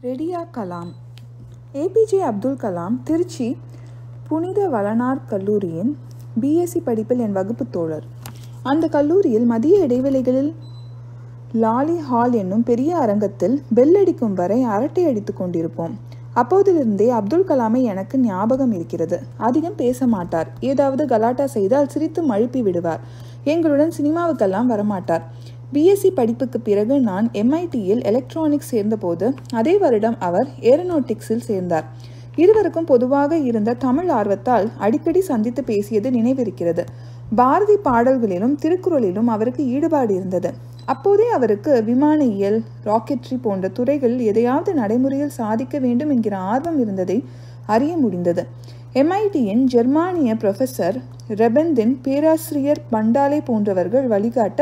ரெடியா கலாம் ஏபிஜே அப்துல் கலாம் திருச்சி புனித வளனார் கல்லூரியின் பிஎஸ்சி படிப்பில் என் வகுப்பு தோழர் அந்த கல்லூரியில் மதிய இடைவேளைகளில் லாலி ஹால் என்னும் பெரிய அரங்கத்தில் பெல் அடிக்கும் வரை அரட்டை அடித்துக் கொண்டிருப்போம் அப்போதிலிருந்தே அப்துல் கலாமை எனக்கு ஞாபகம் இருக்கிறது அதிகம் பேச மாட்டார் ஏதாவது கலாட்டா செய்தால் சிரித்து மழுப்பி விடுவார் எங்களுடன் சினிமாவுக்கெல்லாம் வரமாட்டார் பிஎஸ்சி படிப்புக்கு பிறகு நான் எம்ஐடியில் எலக்ட்ரானிக்ஸ் சேர்ந்தபோது அதே வருடம் அவர் ஏரோநாட்டிக்ஸில் சேர்ந்தார் இருவருக்கும் பொதுவாக இருந்த தமிழ் ஆர்வத்தால் அடிக்கடி சந்தித்து பேசியது நினைவிருக்கிறது பாரதி பாடல்களிலும் திருக்குறளிலும் அவருக்கு ஈடுபாடு இருந்தது அப்போதே அவருக்கு விமானியல் ராக்கெட்ரி போன்ற துறைகளில் எதையாவது நடைமுறையில் சாதிக்க வேண்டும் என்கிற ஆர்வம் இருந்ததை அறிய முடிந்தது எம்ஐடியின் ஜெர்மானிய ப்ரொஃபஸர் ரெபந்தின் பேராசிரியர் பண்டாலே போன்றவர்கள் வழிகாட்ட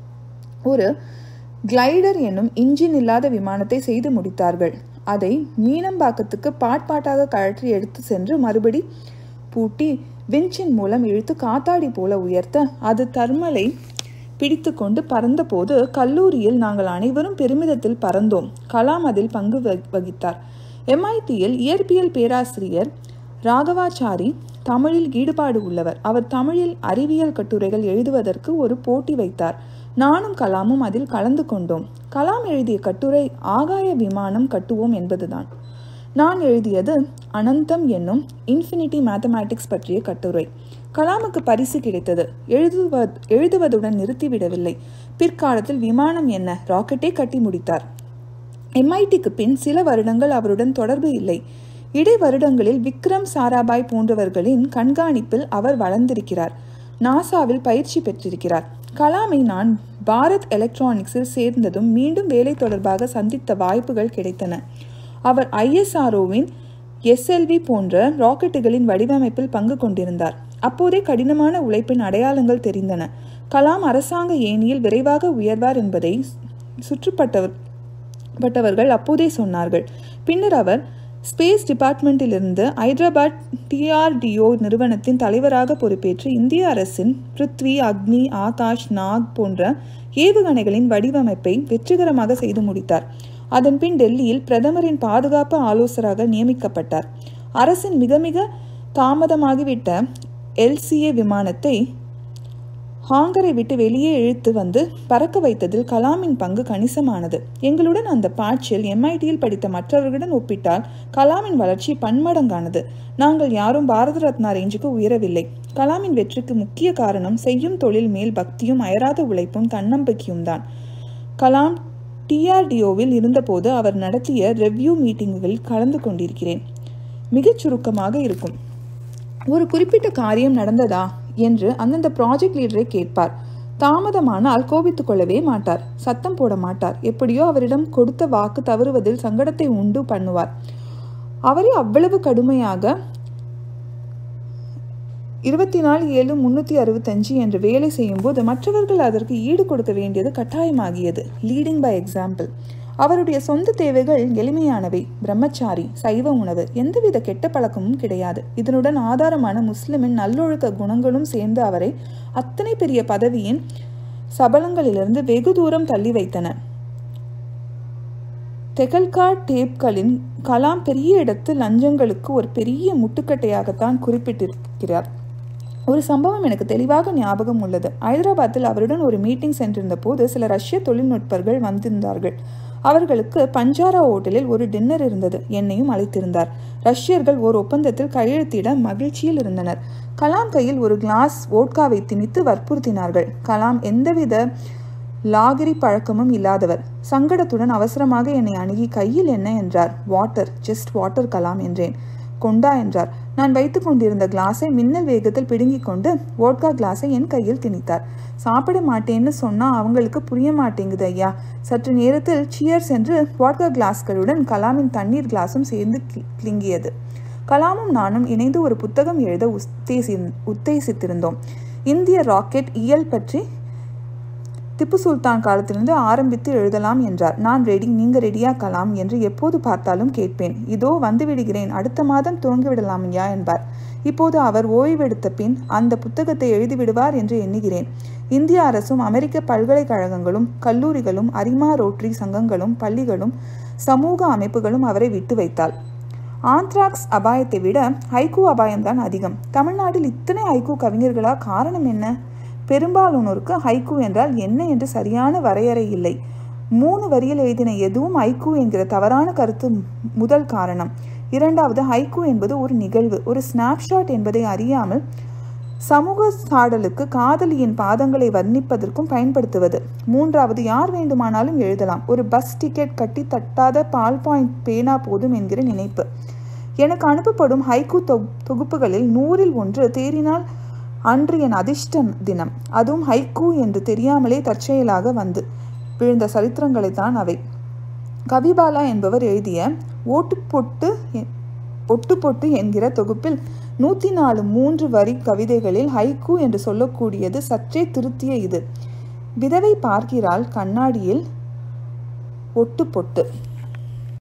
ஒரு கிளைடர் என்னும் இன்ஜின் இல்லாத விமானத்தை செய்து முடித்தார்கள் அதை மீனம்பாக்கத்துக்கு பாட் பாட்டாக கழற்றி எடுத்து சென்று மறுபடி பூட்டி விஞ்சின் மூலம் இழுத்து காத்தாடி போல உயர்த்த அது தர்மலை பிடித்து கொண்டு பறந்தபோது கல்லூரியில் நாங்கள் அனைவரும் பெருமிதத்தில் பறந்தோம் கலாம் அதில் பங்கு வகித்தார் எம்ஐடியில் இயற்பியல் பேராசிரியர் ராகவாச்சாரி தமிழில் ஈடுபாடு உள்ளவர் அவர் தமிழில் அறிவியல் கட்டுரைகள் எழுதுவதற்கு ஒரு போட்டி வைத்தார் நானும் கலாமும் அதில் கலந்து கொண்டோம் கலாம் எழுதிய கட்டுரை ஆகாய விமானம் கட்டுவோம் என்பதுதான் நான் எழுதியது அனந்தம் என்னும் இன்ஃபினிட்டி மேத்தமேட்டிக்ஸ் பற்றிய கட்டுரை கலாமுக்கு பரிசு கிடைத்தது எழுதுவ எழுதுவதுடன் நிறுத்திவிடவில்லை பிற்காலத்தில் விமானம் என்ன ராக்கெட்டே கட்டி முடித்தார் எம்ஐடிக்கு பின் சில வருடங்கள் அவருடன் தொடர்பு இல்லை இடை வருடங்களில் விக்ரம் சாராபாய் போன்றவர்களின் கண்காணிப்பில் அவர் வளர்ந்திருக்கிறார் நாசாவில் பயிற்சி பெற்றிருக்கிறார் கலாமை நான் பாரத் எலக்ட்ரானிக்ஸில் சேர்ந்ததும் மீண்டும் வேலை தொடர்பாக சந்தித்த வாய்ப்புகள் கிடைத்தன அவர் ஐஎஸ்ஆர்ஓவின் எஸ்எல்வி போன்ற ராக்கெட்டுகளின் வடிவமைப்பில் பங்கு கொண்டிருந்தார் அப்போதே கடினமான உழைப்பின் அடையாளங்கள் தெரிந்தன கலாம் அரசாங்க ஏணியில் விரைவாக உயர்வார் என்பதை சுற்றுப்பட்டவர் பட்டவர்கள் அப்போதே சொன்னார்கள் பின்னர் அவர் ஸ்பேஸ் டிபார்ட்மெண்ட்டிலிருந்து ஹைதராபாத் டிஆர்டிஓ நிறுவனத்தின் தலைவராக பொறுப்பேற்று இந்திய அரசின் பிருத்வி அக்னி ஆகாஷ் நாக் போன்ற ஏவுகணைகளின் வடிவமைப்பை வெற்றிகரமாக செய்து முடித்தார் அதன்பின் டெல்லியில் பிரதமரின் பாதுகாப்பு ஆலோசகராக நியமிக்கப்பட்டார் அரசின் மிக மிக தாமதமாகிவிட்ட எல்சிஏ விமானத்தை ஹாங்கரை விட்டு வெளியே இழுத்து வந்து பறக்க வைத்ததில் கலாமின் பங்கு கணிசமானது எங்களுடன் அந்த பாட்சியில் எம்ஐடியில் படித்த மற்றவர்களுடன் ஒப்பிட்டால் கலாமின் வளர்ச்சி பன்மடங்கானது நாங்கள் யாரும் பாரத ரத்னா ரேஞ்சுக்கு உயரவில்லை கலாமின் வெற்றிக்கு முக்கிய காரணம் செய்யும் தொழில் மேல் பக்தியும் அயராத உழைப்பும் தன்னம்பிக்கையும் தான் கலாம் டிஆர்டிஓவில் இருந்தபோது அவர் நடத்திய ரெவ்யூ மீட்டிங்குகளில் கலந்து கொண்டிருக்கிறேன் மிகச் சுருக்கமாக இருக்கும் ஒரு குறிப்பிட்ட காரியம் நடந்ததா என்று அந்தந்த ப்ராஜெக்ட் லீடரை கேட்பார் தாமதமானால் கோபித்துக் கொள்ளவே மாட்டார் சத்தம் போட மாட்டார் எப்படியோ அவரிடம் கொடுத்த வாக்கு தவறுவதில் சங்கடத்தை உண்டு பண்ணுவார் அவரே அவ்வளவு கடுமையாக இருபத்தி நாலு ஏழு முன்னூற்றி அறுபத்தஞ்சு என்று வேலை செய்யும்போது மற்றவர்கள் அதற்கு ஈடு கொடுக்க வேண்டியது கட்டாயமாகியது லீடிங் பை எக்ஸாம்பிள் அவருடைய சொந்த தேவைகள் எளிமையானவை பிரம்மச்சாரி சைவ உணவு எந்தவித கெட்ட பழக்கமும் கிடையாது இதனுடன் ஆதாரமான முஸ்லிமின் நல்லொழுக்க குணங்களும் சேர்ந்து அவரை அத்தனை பெரிய பதவியின் சபலங்களிலிருந்து வெகு தூரம் தள்ளி வைத்தன தெகல்கா டேப்களின் கலாம் பெரிய இடத்து லஞ்சங்களுக்கு ஒரு பெரிய முட்டுக்கட்டையாகத்தான் குறிப்பிட்டிருக்கிறார் ஒரு சம்பவம் எனக்கு தெளிவாக ஞாபகம் உள்ளது ஐதராபாத்தில் அவருடன் ஒரு மீட்டிங் சென்றிருந்த போது சில ரஷ்ய தொழில்நுட்பர்கள் வந்திருந்தார்கள் அவர்களுக்கு பஞ்சாரா ஹோட்டலில் ஒரு டின்னர் இருந்தது என்னையும் அழைத்திருந்தார் ரஷ்யர்கள் ஒரு ஒப்பந்தத்தில் கையெழுத்திட மகிழ்ச்சியில் இருந்தனர் கலாம் கையில் ஒரு கிளாஸ் ஓட்காவை திணித்து வற்புறுத்தினார்கள் கலாம் எந்தவித லாகிரி பழக்கமும் இல்லாதவர் சங்கடத்துடன் அவசரமாக என்னை அணுகி கையில் என்ன என்றார் வாட்டர் ஜஸ்ட் வாட்டர் கலாம் என்றேன் கொண்டா என்றார் நான் வைத்துக் கொண்டிருந்த கிளாஸை மின்னல் வேகத்தில் பிடுங்கிக் கொண்டு ஓட்கா கிளாஸை என் கையில் திணித்தார் சாப்பிட மாட்டேன்னு சொன்னா அவங்களுக்கு புரிய மாட்டேங்குது ஐயா சற்று நேரத்தில் சியர்ஸ் என்று வாட்கா கிளாஸ்களுடன் கலாமின் தண்ணீர் கிளாஸும் சேர்ந்து கிளிங்கியது கலாமும் நானும் இணைந்து ஒரு புத்தகம் எழுத உத்தேசி உத்தேசித்திருந்தோம் இந்திய ராக்கெட் இயல் பற்றி திப்பு சுல்தான் காலத்திலிருந்து ஆரம்பித்து எழுதலாம் என்றார் நான் ரெடி நீங்க ரெடியா கலாம் என்று எப்போது பார்த்தாலும் கேட்பேன் இதோ வந்து விடுகிறேன் அடுத்த மாதம் துவங்கிவிடலாம் ஐயா என்பார் இப்போது அவர் ஓய்வெடுத்த பின் அந்த புத்தகத்தை எழுதிவிடுவார் என்று எண்ணுகிறேன் இந்திய அரசும் அமெரிக்க பல்கலைக்கழகங்களும் கல்லூரிகளும் அரிமா ரோட்டரி சங்கங்களும் பள்ளிகளும் சமூக அமைப்புகளும் அவரை விட்டு வைத்தாள் ஆந்த்ராக்ஸ் அபாயத்தை விட ஹைக்கூ அபாயம்தான் அதிகம் தமிழ்நாட்டில் இத்தனை ஹைக்கூ கவிஞர்களா காரணம் என்ன பெரும்பாலானோருக்கு ஹைக்கூ என்றால் என்ன என்று சரியான வரையறை இல்லை மூணு வரியில் எழுதின எதுவும் ஹைக்கூ என்கிற தவறான கருத்து முதல் காரணம் இரண்டாவது ஹைக்கூ என்பது ஒரு நிகழ்வு ஒரு ஸ்னாப்ஷாட் என்பதை அறியாமல் சமூக சாடலுக்கு காதலியின் பாதங்களை வர்ணிப்பதற்கும் பயன்படுத்துவது மூன்றாவது யார் வேண்டுமானாலும் எழுதலாம் ஒரு பஸ் டிக்கெட் கட்டி தட்டாத பால் பாயிண்ட் பேனா போதும் என்கிற நினைப்பு எனக்கு அனுப்பப்படும் ஹைக்கூ தொகுப்புகளில் நூறில் ஒன்று தேறினால் அன்று என் அதிர்ஷ்ட தினம் அதுவும் ஹைக்கூ என்று தெரியாமலே தற்செயலாக வந்து விழுந்த சரித்திரங்களை தான் அவை கவிபாலா என்பவர் எழுதிய ஓட்டு பொட்டு ஒட்டு பொட்டு என்கிற தொகுப்பில் நூற்றி நாலு மூன்று வரி கவிதைகளில் ஹைக்கூ என்று சொல்லக்கூடியது சற்றே திருத்திய இது விதவை பார்க்கிறாள் கண்ணாடியில் ஒட்டு பொட்டு